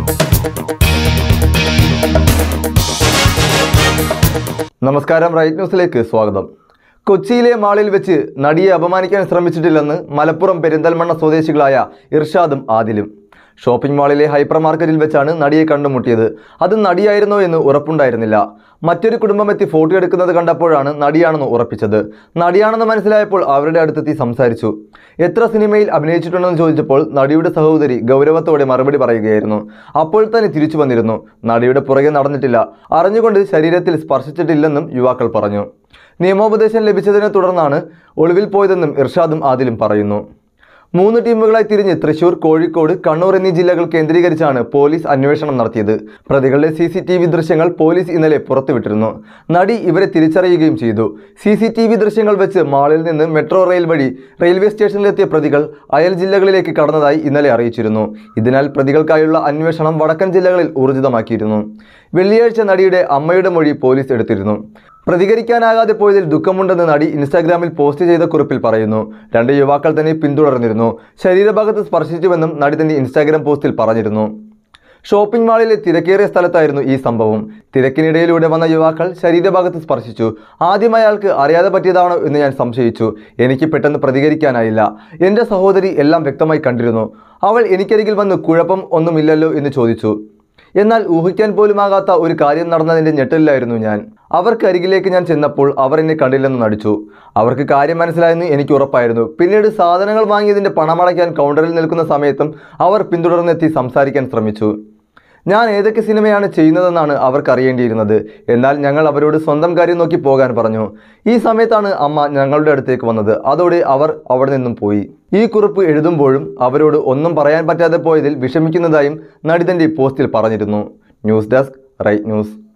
നമസ്കാരം റൈറ്റ് ന്യൂസിലേക്ക് സ്വാഗതം കൊച്ചിയിലെ മാളിൽ വെച്ച് നടിയെ അപമാനിക്കാൻ ശ്രമിച്ചിട്ടില്ലെന്ന് മലപ്പുറം പെരിന്തൽമണ്ണ സ്വദേശികളായ ഇർഷാദും ആദിലും ഷോപ്പിംഗ് മാളിലെ ഹൈപ്പർ മാർക്കറ്റിൽ വെച്ചാണ് നടിയെ കണ്ടുമുട്ടിയത് അത് നടിയായിരുന്നോ എന്ന് ഉറപ്പുണ്ടായിരുന്നില്ല മറ്റൊരു കുടുംബം എത്തി ഫോട്ടോ എടുക്കുന്നത് കണ്ടപ്പോഴാണ് നടിയാണെന്ന് ഉറപ്പിച്ചത് നടിയാണെന്ന് മനസ്സിലായപ്പോൾ അവരുടെ അടുത്തെത്തി സംസാരിച്ചു എത്ര സിനിമയിൽ അഭിനയിച്ചിട്ടുണ്ടെന്ന് ചോദിച്ചപ്പോൾ നടിയുടെ സഹോദരി ഗൗരവത്തോടെ മറുപടി പറയുകയായിരുന്നു അപ്പോൾ തന്നെ തിരിച്ചു വന്നിരുന്നു നടിയുടെ പുറകെ നടന്നിട്ടില്ല അറിഞ്ഞുകൊണ്ട് ശരീരത്തിൽ സ്പർശിച്ചിട്ടില്ലെന്നും യുവാക്കൾ പറഞ്ഞു നിയമോപദേശം ലഭിച്ചതിനെ തുടർന്നാണ് ഒളിവിൽ പോയതെന്നും ഇർഷാദും ആദിലും പറയുന്നു മൂന്ന് ടീമുകളായി തിരിഞ്ഞ് തൃശൂർ കോഴിക്കോട് കണ്ണൂർ എന്നീ ജില്ലകൾ കേന്ദ്രീകരിച്ചാണ് പോലീസ് അന്വേഷണം നടത്തിയത് പ്രതികളുടെ സി സി ടി വി ദൃശ്യങ്ങൾ പോലീസ് ഇന്നലെ പുറത്തുവിട്ടിരുന്നു നടി ഇവരെ തിരിച്ചറിയുകയും ചെയ്തു സി സി ടി വി ദൃശ്യങ്ങൾ വെച്ച് മാളിൽ നിന്ന് മെട്രോ റെയിൽ വഴി റെയിൽവേ സ്റ്റേഷനിലെത്തിയ പ്രതികൾ അയൽ ജില്ലകളിലേക്ക് കടന്നതായി ഇന്നലെ അറിയിച്ചിരുന്നു ഇതിനാൽ പ്രതികൾക്കായുള്ള അന്വേഷണം വടക്കൻ ജില്ലകളിൽ ഊർജിതമാക്കിയിരുന്നു വെള്ളിയാഴ്ച നടിയുടെ അമ്മയുടെ മൊഴി പോലീസ് എടുത്തിരുന്നു പ്രതികരിക്കാനാകാതെ പോയതിൽ ദുഃഖമുണ്ടെന്ന് നടി ഇൻസ്റ്റാഗ്രാമിൽ പോസ്റ്റ് ചെയ്ത കുറിപ്പിൽ പറയുന്നു രണ്ട് യുവാക്കൾ തന്നെ പിന്തുടർന്നിരുന്നു ശരീരഭാഗത്ത് സ്പർശിച്ചുവെന്നും നടി തന്റെ ഇൻസ്റ്റാഗ്രാം പോസ്റ്റിൽ പറഞ്ഞിരുന്നു ഷോപ്പിംഗ് മാളിലെ തിരക്കേറിയ സ്ഥലത്തായിരുന്നു ഈ സംഭവം തിരക്കിനിടയിലൂടെ വന്ന യുവാക്കൾ ശരീരഭാഗത്ത് സ്പർശിച്ചു ആദ്യം അയാൾക്ക് അറിയാതെ പറ്റിയതാണോ എന്ന് ഞാൻ സംശയിച്ചു എനിക്ക് പെട്ടെന്ന് പ്രതികരിക്കാനായില്ല എൻ്റെ സഹോദരി എല്ലാം വ്യക്തമായി കണ്ടിരുന്നു അവൾ എനിക്കരികിൽ വന്ന് കുഴപ്പം ഒന്നുമില്ലല്ലോ എന്ന് ചോദിച്ചു എന്നാൽ ഊഹിക്കാൻ പോലുമാകാത്ത ഒരു കാര്യം നടന്നതിൻ്റെ ഞെട്ടലിലായിരുന്നു ഞാൻ അവർക്ക് അരികിലേക്ക് ഞാൻ ചെന്നപ്പോൾ അവർ എന്നെ കണ്ടില്ലെന്ന് നടിച്ചു അവർക്ക് കാര്യം മനസ്സിലായെന്ന് എനിക്ക് ഉറപ്പായിരുന്നു പിന്നീട് സാധനങ്ങൾ വാങ്ങിയതിൻ്റെ പണമടയ്ക്കാൻ കൗണ്ടറിൽ നിൽക്കുന്ന സമയത്തും അവർ പിന്തുടർന്നെത്തി സംസാരിക്കാൻ ശ്രമിച്ചു ഞാൻ ഏതൊക്കെ സിനിമയാണ് ചെയ്യുന്നതെന്നാണ് അവർക്ക് അറിയേണ്ടിയിരുന്നത് എന്നാൽ ഞങ്ങൾ അവരോട് സ്വന്തം കാര്യം നോക്കി പോകാൻ പറഞ്ഞു ഈ സമയത്താണ് അമ്മ ഞങ്ങളുടെ അടുത്തേക്ക് വന്നത് അതോടെ അവർ അവിടെ നിന്നും പോയി ഈ കുറിപ്പ് എഴുതുമ്പോഴും അവരോട് ഒന്നും പറയാൻ പറ്റാതെ പോയതിൽ വിഷമിക്കുന്നതായും നടി തന്റെ പോസ്റ്റിൽ പറഞ്ഞിരുന്നു ന്യൂസ് ഡെസ്ക് റൈറ്റ് ന്യൂസ്